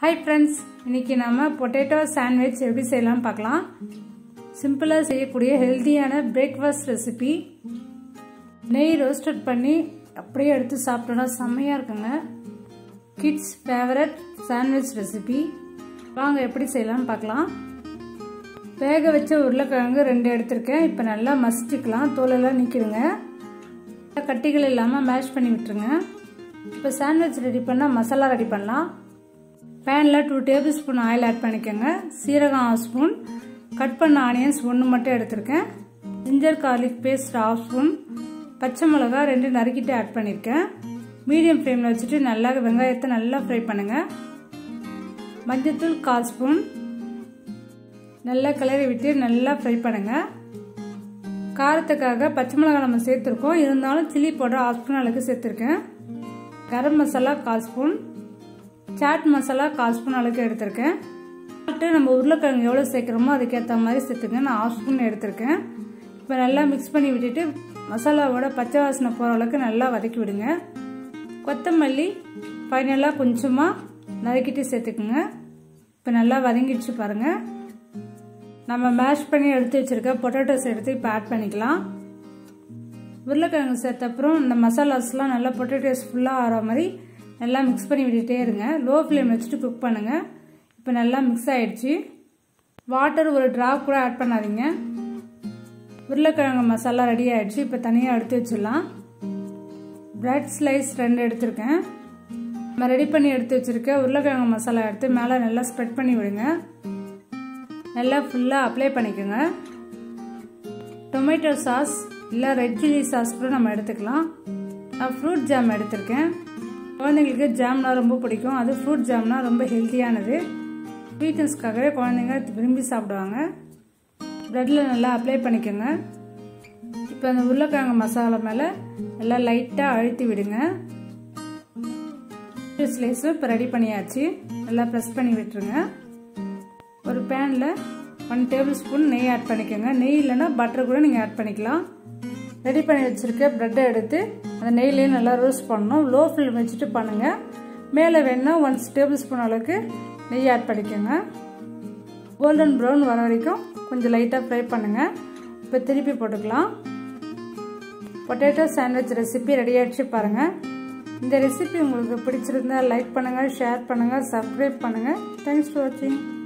hi friends இன்னைக்கு நம்ம potato sandwich எப்படி செய்யலாம் பார்க்கலாம் சிம்பிளாக செய்யக்கூடிய ஹெல்த்தியான பிரேக்ஃபாஸ்ட் ரெசிபி நெய் ரோஸ்டட் பண்ணி அப்படியே எடுத்து சாப்பிட்டோன்னா செம்மையாக இருக்குங்க கிட்ஸ் ஃபேவரட் சாண்ட்விச் ரெசிபி வாங்க எப்படி செய்யலாம்னு பார்க்கலாம் வேக வச்ச உருளைக்கிழங்கு ரெண்டு எடுத்திருக்கேன் இப்போ நல்லா மசிச்சுக்கலாம் தோலெல்லாம் நீக்கிடுங்க கட்டிகள் இல்லாமல் மேஷ் பண்ணி விட்டுருங்க இப்போ சாண்ட்விச் ரெடி பண்ணால் மசாலா ரெடி பண்ணலாம் பேனில் டூ டேபிள் ஸ்பூன் ஆயில் ஆட் பண்ணிக்கோங்க சீரகம் ஆஃப் ஸ்பூன் கட் பண்ண ஆனியன்ஸ் ஒன்று மட்டும் எடுத்திருக்கேன் ginger garlic paste half spoon பச்சை மிளகா ரெண்டு நறுக்கிட்டு ஆட் பண்ணியிருக்கேன் மீடியம் ஃப்ளேமில் வச்சுட்டு நல்லா வெங்காயத்தை நல்லா ஃப்ரை பண்ணுங்கள் மஞ்சத்தூள் கால் ஸ்பூன் நல்லா கிளறி விட்டு நல்லா ஃப்ரை பண்ணுங்கள் காரத்துக்காக பச்சை மிளகாய் நம்ம சேர்த்துருக்கோம் இருந்தாலும் சில்லி பவுடர் ஆஃப் ஸ்பூன் அளவுக்கு சேர்த்துருக்கேன் கரம் மசாலா கால் ஸ்பூன் சாட் மசாலா கால் ஸ்பூன் அளவுக்கு எடுத்திருக்கேன் நம்ம உருளைக்கிழங்கு எவ்வளோ சேர்க்குறோமோ அதுக்கேற்ற மாதிரி சேர்த்துங்க நான் ஆஃப் ஸ்பூன் எடுத்திருக்கேன் இப்போ நல்லா மிக்ஸ் பண்ணி விட்டுட்டு மசாலாவோட பச்சை வாசனை போகிற அளவுக்கு நல்லா வதக்கி விடுங்க கொத்தமல்லி ஃபைனலாக கொஞ்சமாக நறுக்கிட்டு சேர்த்துக்குங்க இப்போ நல்லா வதங்கிடுச்சு பாருங்கள் நம்ம மேஷ் பண்ணி எடுத்து வச்சுருக்க பொட்டேட்டோஸ் எடுத்து இப்போ ஆட் பண்ணிக்கலாம் உருளைக்கிழங்கு சேர்த்த அப்புறம் இந்த மசாலாஸ்லாம் நல்லா பொட்டேட்டோஸ் ஃபுல்லாக ஆகிற மாதிரி நல்லா மிக்ஸ் பண்ணி விட்டுட்டே இருங்க லோ ஃப்ளேம் வச்சுட்டு குக் பண்ணுங்கள் இப்போ நல்லா மிக்ஸ் ஆகிடுச்சு வாட்டர் ஒரு ட்ராப் கூட ஆட் பண்ணாதீங்க உருளைக்கிழங்கு மசாலா ரெடி ஆகிடுச்சு இப்போ தனியாக எடுத்து வச்சிடலாம் பிரெட் ஸ்லைஸ் ரெண்டு எடுத்திருக்கேன் நம்ம ரெடி பண்ணி எடுத்து வச்சுருக்க உருளைக்கிழங்கு மசாலா எடுத்து மேலே நல்லா ஸ்ப்ரெட் பண்ணி விடுங்க நல்லா ஃபுல்லாக அப்ளை பண்ணிக்கோங்க டொமேட்டோ சாஸ் இல்லை ரெட் சில்லி சாஸ் கூட நம்ம எடுத்துக்கலாம் நான் ஃப்ரூட் ஜாம் எடுத்திருக்கேன் குழந்தைங்களுக்கு ஜாம்னா ரொம்ப பிடிக்கும் அது ஃப்ரூட் ஜாம்னா ரொம்ப ஹெல்த்தியானது ஸ்வீட்னஸ்க்காகவே குழந்தைங்க விரும்பி சாப்பிடுவாங்க ப்ரெட்டில் நல்லா அப்ளை பண்ணிக்கோங்க இப்போ அந்த உருளைக்கிழங்கு மசாலா மேலே நல்லா லைட்டாக அழுத்தி விடுங்க ஸ்லைஸும் இப்போ ரெடி பண்ணியாச்சு நல்லா ப்ரெஸ் பண்ணி விட்டுருங்க ஒரு பேனில் ஒன் டேபிள் ஸ்பூன் நெய் ஆட் பண்ணிக்கோங்க நெய் இல்லைன்னா பட்டர் கூட நீங்கள் ஆட் பண்ணிக்கலாம் ரெடி பண்ணி வச்சுருக்க ப்ரெட்டை எடுத்து அந்த நெய்லேயே நல்லா ரோஸ்ட் பண்ணணும் லோ ஃப்ளேம் வச்சுட்டு பண்ணுங்கள் மேலே வேணால் ஒன் டேபிள் ஸ்பூன் அளவுக்கு நெய் ஆட் பண்ணிக்கோங்க கோல்டன் ப்ரௌன் வர வரைக்கும் கொஞ்சம் லைட்டாக ஃப்ரை பண்ணுங்கள் இப்போ திருப்பி போட்டுக்கலாம் பொட்டேட்டோ சாண்ட்விச் ரெசிபி ரெடி ஆகிடுச்சு பாருங்கள் இந்த ரெசிபி உங்களுக்கு பிடிச்சிருந்தா லைக் பண்ணுங்கள் ஷேர் பண்ணுங்கள் சப்ஸ்கிரைப் பண்ணுங்கள் தேங்க்ஸ் ஃபார் வாட்சிங்